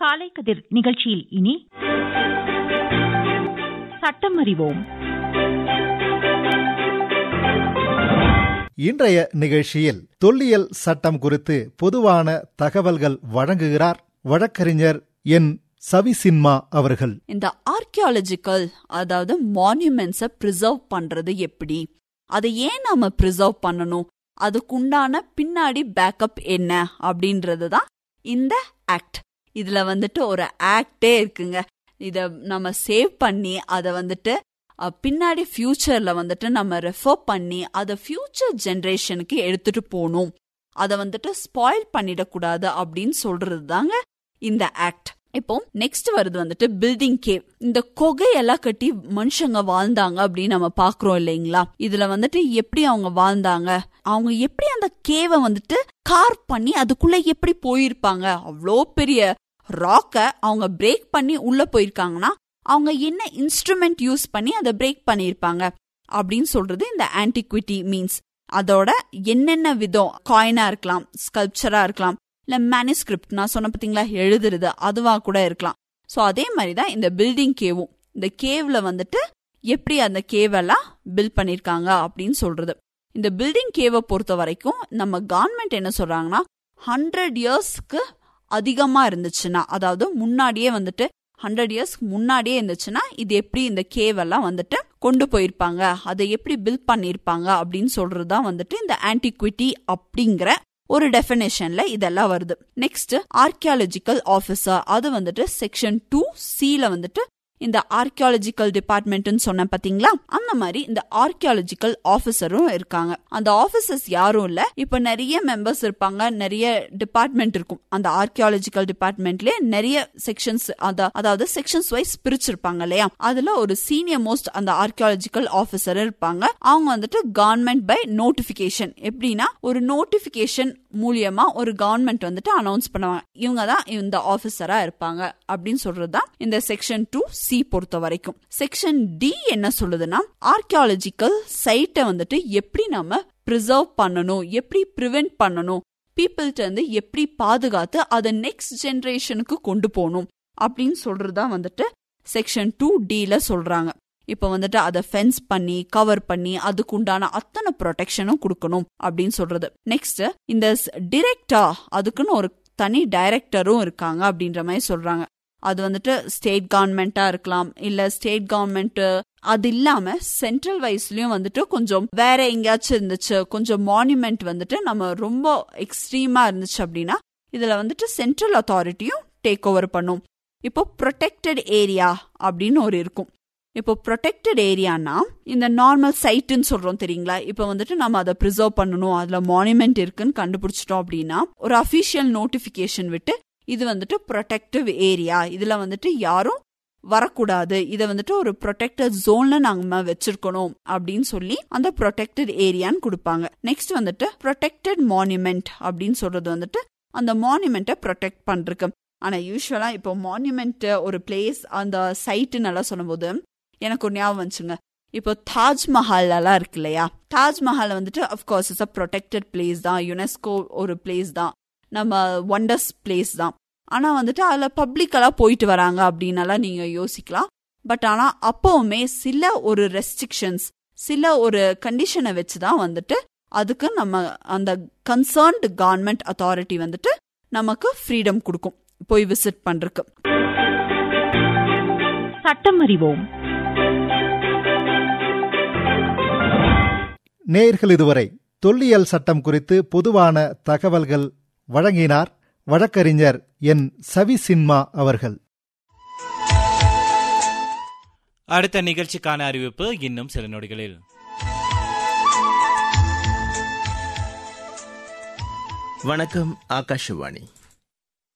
காலை கதிர் நிகழ்ச்சியில் இனி சட்டம் அறிவோம் இன்றைய நிகழ்ச்சியில் தொல்லியல் சட்டம் குறித்து பொதுவான தகவல்கள் வழங்குகிறார் வழக்கறிஞர் என் சவிசின்மா அவர்கள் இந்த ஆர்கியாலஜிக்கல் அதாவது மான்யூமெண்ட்ஸை ப்ரிசர்வ் பண்றது எப்படி அதை ஏன் நாம ப்ரிசர்வ் பண்ணணும் அதுக்குண்டான பின்னாடி பேக்கப் என்ன அப்படின்றது தான் இந்த ஆக்ட் இதுல வந்துட்டு ஒரு ஆக்டே இருக்குங்க இத நம்ம சேவ் பண்ணி அதை வந்துட்டு அஹ், பின்னாடி ஃபியூச்சர்ல வந்துட்டு நம்ம ரெஃபர் பண்ணி அதை ஃபியூச்சர் ஜெனரேஷனுக்கு எடுத்துட்டு போகணும் அதை வந்துட்டு ஸ்பாயில் பண்ணிடக்கூடாது அப்படின்னு சொல்றது தாங்க இந்த ஆக்ட் இப்போ நெக்ஸ்ட் வருது வந்துட்டு பில்டிங் கேவ் இந்த கொகையெல்லாம் கட்டி மனுஷங்க வாழ்ந்தாங்க அப்படின்னு நம்ம பாக்குறோம் இல்லைங்களா இதுல வந்துட்டு எப்படி அவங்க வாழ்ந்தாங்க அவங்க எப்படி அந்த கேவை வந்துட்டு கார் பண்ணி அதுக்குள்ள எப்படி போயிருப்பாங்க அவ்வளோ பெரிய ராக்க அவங்க பிரேக் பண்ணி உள்ள போயிருக்காங்கன்னா அவங்க என்ன இன்ஸ்ட்ருமெண்ட் யூஸ் பண்ணி அதை பிரேக் பண்ணியிருப்பாங்க அப்படின்னு சொல்றது இந்த ஆன்டிக்விட்டி மீன்ஸ் அதோட என்னென்ன விதம் காயினா இருக்கலாம் ஸ்கல்ப்சரா இருக்கலாம் இல்ல மேனுஸ்கிரிப்ட் நான் சொன்ன பாத்தீங்களா எழுதுறது அதுவா கூட இருக்கலாம் சோ அதே மாதிரி தான் இந்த பில்டிங் கேவும் இந்த கேவ்ல வந்துட்டு எப்படி அந்த கேவெல்லாம் பில்ட் பண்ணிருக்காங்க அப்படின்னு சொல்றது இந்த பில்டிங் கேவை பொறுத்த வரைக்கும் நம்ம கவர்மெண்ட் என்ன சொல்றாங்கன்னா ஹண்ட்ரட் இயர்ஸ்க்கு அதிகமா இருந்துச்சுன்னா அதாவது முன்னாடியே வந்துட்டு ஹண்ட்ரட் இயர்ஸ்க்கு முன்னாடியே இருந்துச்சுன்னா இது எப்படி இந்த கேவெல்லாம் வந்துட்டு கொண்டு போயிருப்பாங்க அதை எப்படி பில்ட் பண்ணியிருப்பாங்க அப்படின்னு சொல்றது தான் வந்துட்டு இந்த ஆன்டிக்விட்டி அப்படிங்கிற ஒரு டெஃபினேஷன்ல இதெல்லாம் வருது நெக்ஸ்ட் ஆர்கியாலஜிக்கல் ஆஃபீஸர் அது வந்துட்டு செக்ஷன் டூ சில வந்துட்டு இந்த ஆர்கியாலஜிக்கல் டிபார்ட்மெண்ட்னு சொன்ன பாத்தீங்களா அந்த மாதிரி இந்த ஆர்கியாலஜிக்கல் ஆஃபீஸரும் இருக்காங்க அந்த ஆபீசர்ஸ் யாரும் இல்ல இப்ப நிறைய மெம்பர்ஸ் இருப்பாங்க நிறைய டிபார்ட்மெண்ட் இருக்கும் அந்த ஆர்கியாலஜிக்கல் டிபார்ட்மெண்ட்லயே நிறைய செக்ஷன்ஸ் அதாவது செக்ஷன்ஸ் வைஸ் பிரிச்சிருப்பாங்க இல்லையா அதுல ஒரு சீனியர் மோஸ்ட் அந்த ஆர்கியாலஜிக்கல் ஆஃபீஸர் இருப்பாங்க அவங்க வந்துட்டு கவர்மெண்ட் பை நோட்டிபிகேஷன் எப்படின்னா ஒரு நோட்டிபிகேஷன் மூலியமா ஒரு கவர்மெண்ட் வந்துட்டு அனௌன்ஸ் பண்ணுவாங்க இவங்க தான் இந்த ஆபீசரா இருப்பாங்க அப்படின்னு சொல்றதுதான் இந்த செக்ஷன் டூ சி பொறுத்த வரைக்கும் செக்ஷன் டி என்ன சொல்லுதுன்னா ஆர்கியாலஜிக்கல் சைட்டை வந்துட்டு எப்படி நம்ம ப்ரிசர்வ் பண்ணணும் எப்படி ப்ரிவென்ட் பண்ணணும் பீப்புள்கிட்ட இருந்து எப்படி பாதுகாத்து அதை நெக்ஸ்ட் ஜெனரேஷனுக்கு கொண்டு போகணும் அப்படின்னு சொல்றதுதான் வந்துட்டு செக்ஷன் டூ டில சொல்றாங்க இப்ப வந்துட்டு அதை ஃபென்ஸ் பண்ணி கவர் பண்ணி அதுக்குண்டான அத்தனை ப்ரொடெக்ஷனும் கொடுக்கணும் அப்படின்னு சொல்றது நெக்ஸ்ட் இந்த டிரெக்டா அதுக்குன்னு ஒரு தனி டைரக்டரும் இருக்காங்க அப்படின்ற மாதிரி சொல்றாங்க அது வந்துட்டு ஸ்டேட் கவர்மெண்டா இருக்கலாம் இல்ல ஸ்டேட் கவர்மெண்ட் அது இல்லாம சென்ட்ரல் வைஸ்லயும் வந்துட்டு கொஞ்சம் வேற எங்கேயாச்சும் இருந்துச்சு கொஞ்சம் மானுமெண்ட் வந்துட்டு நம்ம ரொம்ப எக்ஸ்ட்ரீமா இருந்துச்சு அப்படின்னா இதுல வந்துட்டு சென்ட்ரல் அத்தாரிட்டியும் டேக் ஓவர் பண்ணும் இப்போ ப்ரொடெக்டட் ஏரியா அப்படின்னு ஒரு இருக்கும் இப்போ ப்ரொடெக்டட் ஏரியானா இந்த நார்மல் சைட்டுன்னு சொல்றோம் தெரியுங்களா இப்போ வந்துட்டு நம்ம அதை ப்ரிசர்வ் பண்ணணும் அதுல மானுமெண்ட் இருக்குன்னு கண்டுபிடிச்சிட்டோம் அப்படின்னா ஒரு அபிஷியல் நோட்டிபிகேஷன் விட்டு இது வந்துட்டு ப்ரொடெக்டிவ் ஏரியா இதுல வந்துட்டு யாரும் வரக்கூடாது இதை வந்துட்டு ஒரு ப்ரொடெக்டட் ஜோன்ல நாங்க வச்சிருக்கணும் அப்படின்னு சொல்லி அந்த ப்ரொடெக்டட் ஏரியான்னு கொடுப்பாங்க நெக்ஸ்ட் வந்துட்டு ப்ரொடெக்டட் மானுமெண்ட் அப்படின்னு சொல்றது வந்துட்டு அந்த மானுமெண்ட்டை ப்ரொடெக்ட் பண்றதுக்கு ஆனா யூஸ்வலா இப்போ மானுமெண்ட் ஒரு பிளேஸ் அந்த சைட்டு நல்லா சொல்லும்போது எனக்கு ஒரு ஞாபகம் வந்துச்சுங்க இப்போ தாஜ்மஹால் எல்லாம் இருக்கு இல்லையா தாஜ்மஹால் வந்துட்டு of course it's a protected place தான் யுனெஸ்கோ ஒரு பிளேஸ் தான் நம்ம ஒண்டர்ஸ் பிளேஸ் தான் ஆனா வந்துட்டு அதுல பப்ளிக்கெல்லாம் போயிட்டு வராங்க அப்படின்னலாம் நீங்க யோசிக்கலாம் பட் ஆனா அப்பவுமே சில ஒரு ரெஸ்ட்ரிக்ஷன்ஸ் சில ஒரு கண்டிஷனை வச்சு தான் வந்துட்டு அதுக்கு நம்ம அந்த கன்சர்ன்டு கவர்மெண்ட் அத்தாரிட்டி வந்துட்டு நமக்கு ஃப்ரீடம் கொடுக்கும் போய் விசிட் பண்றதுக்கு சட்டம் அறிவோம் நேர்கள் இதுவரை தொல்லியல் சட்டம் குறித்து பொதுவான தகவல்கள் வழங்கினார் வழக்கறிஞர் என் சவிசின்மா அவர்கள் அடுத்த நிகழ்ச்சிக்கான அறிவிப்பு இன்னும் சில நொடிகளில் வணக்கம் ஆகாஷவாணி